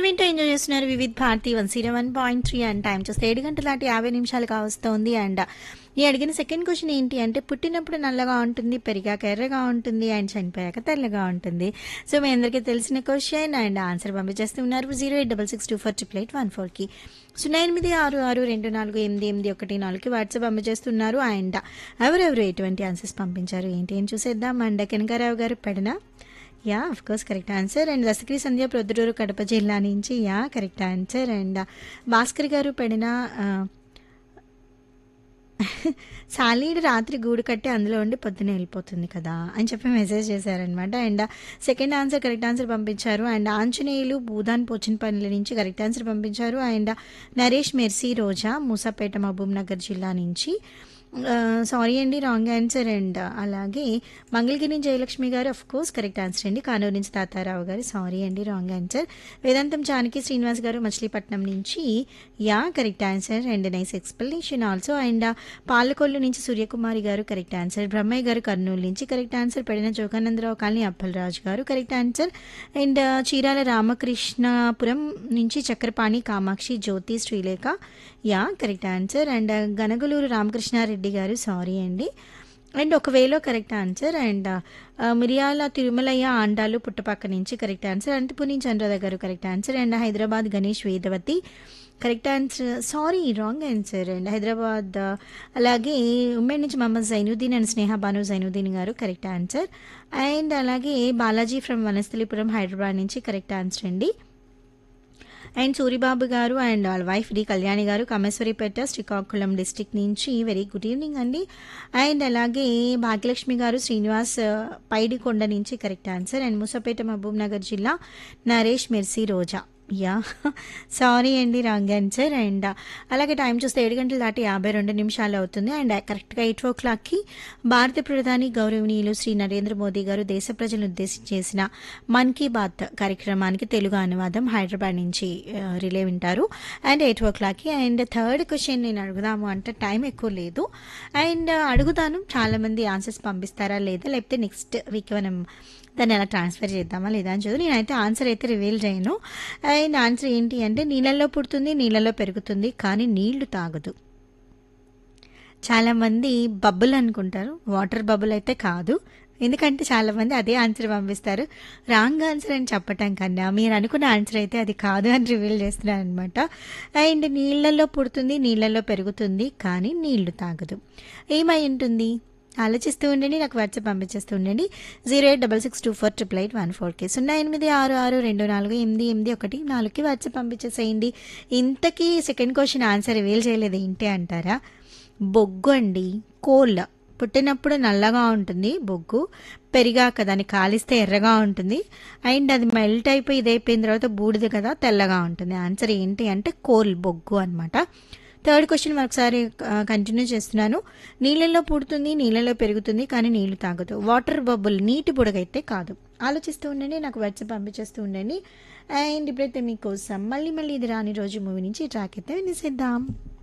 వింటూ ఎంజాయ్ చేస్తున్నారు Vividh Bharati one zero one point three and time చూస్తే ఏడు గంటల దాటి యాభై నిమిషాలు కావస్తోంది అండ్ ఈ అడిగిన సెకండ్ క్వశ్చన్ ఏంటి అంటే పుట్టినప్పుడు నల్లగా ఉంటుంది పెరిగాక ఎర్రగా ఉంటుంది అండ్ చనిపోయాక తెల్లగా ఉంటుంది సో మీ అందరికీ తెలిసిన క్వశ్చన్ అండ్ ఆన్సర్ పంపించేస్తున్నారు zero eight double six two four triple eight one ఫోర్కి సున్నా ఎనిమిది ఆరు ఆరు రెండు నాలుగు ఎనిమిది ఎనిమిది ఒకటి నాలుగుకి వాట్సాప్ పంపించేస్తున్నారు అండ్ ఎవరెవరు ఎటువంటి ఆన్సర్స్ పంపించారు ఏంటి అని చూసేద్దాం అండ్ కనకారావు గారు Pedana yeah of course correct answer and దశక్రి సంధ్య ప్రొద్దుటూరు కడప జిల్లా నుంచి yeah correct answer and Bhaskar గారు పెడిన సాలీడు రాత్రి గూడు కట్టి అందులో ఉండి పొద్దున వెళ్ళిపోతుంది కదా అని చెప్పి మెసేజ్ చేశారనమాట and second answer correct answer పంపించారు అండ్ ఆంజనేయులు భూదాన్ పోచినపల్లి నుంచి కరెక్ట్ ఆన్సర్ పంపించారు అండ్ నరేష్ మెర్సీ రోజా మూసాపేట మహబూబ్ నగర్ జిల్లా నుంచి సారీ అండి రాంగ్ ఆన్సర్ అండ్ అలాగే మంగళగిరి జయలక్ష్మి గారు అఫ్ కోర్స్ కరెక్ట్ ఆన్సర్ అండి కానూరు నుంచి తాతారావు గారు సారీ అండి రాంగ్ ఆన్సర్ వేదాంతం జానకి శ్రీనివాస్ గారు మచిలీపట్నం నుంచి yeah correct answer and nice explanation also and Palakollu నుంచి సూర్యకుమారి గారు కరెక్ట్ ఆన్సర్ బ్రహ్మయ్య గారు కర్నూలు నుంచి correct answer Pedana Joganandarao colony Appalaraju గారు correct answer and Chirala Ramakrishnapuram నుంచి Chakrapani Kamakshi Jyothi Srilekha yeah correct answer and Ganagaluru Ramakrishnareddy గారు సారీ అండి అండ్ ఒకవేళ కరెక్ట్ ఆన్సర్ అండ్ మిరియాల తిరుమలయ్య ఆండాలు పుట్టపక్క నుంచి కరెక్ట్ ఆన్సర్ అనంతపూర్ నుంచి అనురాధ గారు correct answer and Hyderabad Ganesh Vedavathi correct answer sorry wrong answer and Hyderabad అలాగే ఉమ్మడి నుంచి మహమ్మద్ జైనుద్దీన్ అండ్ స్నేహ బాను జైనుద్దీన్ గారు కరెక్ట్ ఆన్సర్ అండ్ అలాగే బాలాజీ ఫ్రమ్ వనస్థలిపురం హైదరాబాద్ నుంచి కరెక్ట్ ఆన్సర్ అండి అండ్ సూరిబాబు గారు అండ్ వాళ్ళ wife D Kalyani garu Kameswaripeta Srikakulam district నుంచి వెరీ గుడ్ ఈవినింగ్ అండి అండ్ అలాగే భాగ్యలక్ష్మి గారు శ్రీనివాస్ పైడికొండ నుంచి correct answer and Musapeta Mahabub Nagar జిల్లా Naresh Mercy Roja yeah sorry అండి రాంగ్ ఆన్సర్ అండ్ అలాగే టైం చూస్తే ఏడు గంటలు దాటి యాభై రెండు నిమిషాలు అవుతుంది అండ్ కరెక్ట్గా ఎయిట్ ఓ క్లాక్కి భారత ప్రధాని గౌరవనీయులు శ్రీ నరేంద్ర మోదీ గారు దేశ ప్రజలను ఉద్దేశించి చేసిన మన్ కీ బాత్ కార్యక్రమానికి తెలుగు అనువాదం హైదరాబాద్ నుంచి రిలే వింటారు అండ్ ఎయిట్ ఓ క్లాక్కి అండ్ థర్డ్ క్వశ్చన్ నేను అడుగుదాము అంటే టైం ఎక్కువ లేదు అండ్ అడుగుతాను చాలామంది ఆన్సర్స్ పంపిస్తారా లేదా లేకపోతే నెక్స్ట్ వీక్ మనం దాన్ని ఎలా ట్రాన్స్ఫర్ చేద్దామా లేదా అని చదువు నేనైతే ఆన్సర్ అయితే రివీల్ చేయను అండ్ ఆన్సర్ ఏంటి అంటే నీళ్ళల్లో పుడుతుంది నీళ్ళల్లో పెరుగుతుంది కానీ నీళ్లు తాగదు చాలామంది బబుల్ అనుకుంటారు వాటర్ బబుల్ అయితే కాదు ఎందుకంటే చాలామంది అదే ఆన్సర్ పంపిస్తారు రాంగ్ ఆన్సర్ అని చెప్పటం కన్నా మీరు అనుకున్న ఆన్సర్ అయితే అది కాదు అని రివీల్ చేస్తున్నారు అనమాట అండ్ నీళ్ళల్లో పుడుతుంది నీళ్ళల్లో పెరుగుతుంది కానీ నీళ్లు తాగదు ఏమై ఉంటుంది ఆలోచిస్తూ ఉండండి నాకు వాట్సాప్ పంపించేస్తూ ఉండండి zero eight double six two four triple eight one ఫోర్కి సున్నా ఎనిమిది ఆరు ఆరు రెండు నాలుగు ఎనిమిది ఎనిమిది ఒకటి నాలుగుకి వాట్సాప్ పంపించేసేయండి ఇంతకీ సెకండ్ క్వశ్చన్ ఆన్సర్ రివీల్ చేయలేదు ఏంటి అంటారా బొగ్గు అండి కోల్ పుట్టినప్పుడు నల్లగా ఉంటుంది బొగ్గు పెరిగాక దాన్ని కాలిస్తే ఎర్రగా ఉంటుంది అండ్ అది మెల్ట్ అయిపోయి ఇదైపోయిన తర్వాత బూడిద కదా తెల్లగా ఉంటుంది ఆన్సర్ ఏంటి అంటే కోల్ బొగ్గు అనమాట థర్డ్ క్వశ్చన్ మరొకసారి కంటిన్యూ చేస్తున్నాను నీళ్ళల్లో పుడుతుంది నీళ్ళలో పెరుగుతుంది కానీ నీళ్లు తాగదు వాటర్ బబుల్ నీటి బుడగైతే కాదు ఆలోచిస్తూ ఉండండి నాకు వాట్సాప్ పంపించేస్తూ ఉండండి అండ్ ఇప్పుడైతే మీకోసం మళ్ళీ మళ్ళీ ఇది రాని రోజు మూవీ నుంచి ట్రాక్ అయితే వినిసేద్దాం